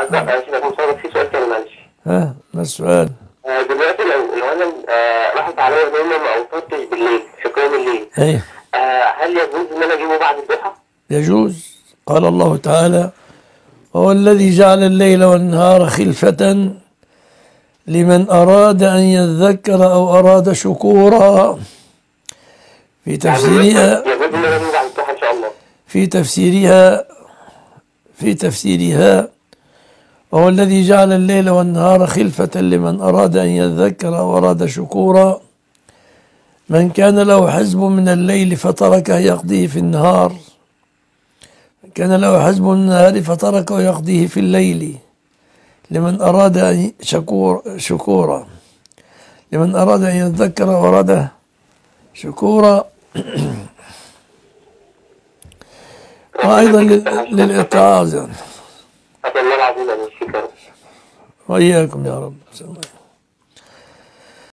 معلش يا مصطفى في سؤال تاني معلش ها ما السؤال آه، دلوقتي لو لو انا آه، راحت عليا نومه ما اوصلتش بالليل في قيام الليل ايه آه، هل يجوز ان انا اجيبه بعد الضحى؟ يجوز قال الله تعالى هو الذي جعل الليل والنهار خلفة لمن أراد أن يذكر أو أراد شكورا في يعني تفسيرها يجوز ان انا اجيبه بعد الضحى ان شاء الله في تفسيرها في تفسيرها وهو الذي جعل الليل والنهار خلفة لمن أراد أن يذكر أو أراد شكورا من كان له حزب من الليل فتركه يقضيه في النهار من كان له حزب من النهار فتركه يقضيه في الليل لمن أراد أن شكور شكورا لمن أراد أن يذكر وأراد شكورا وأيضا لل- للإتعاظ يعني أسأل الله العظيم أن يشفيك يا رب وإياكم يا رب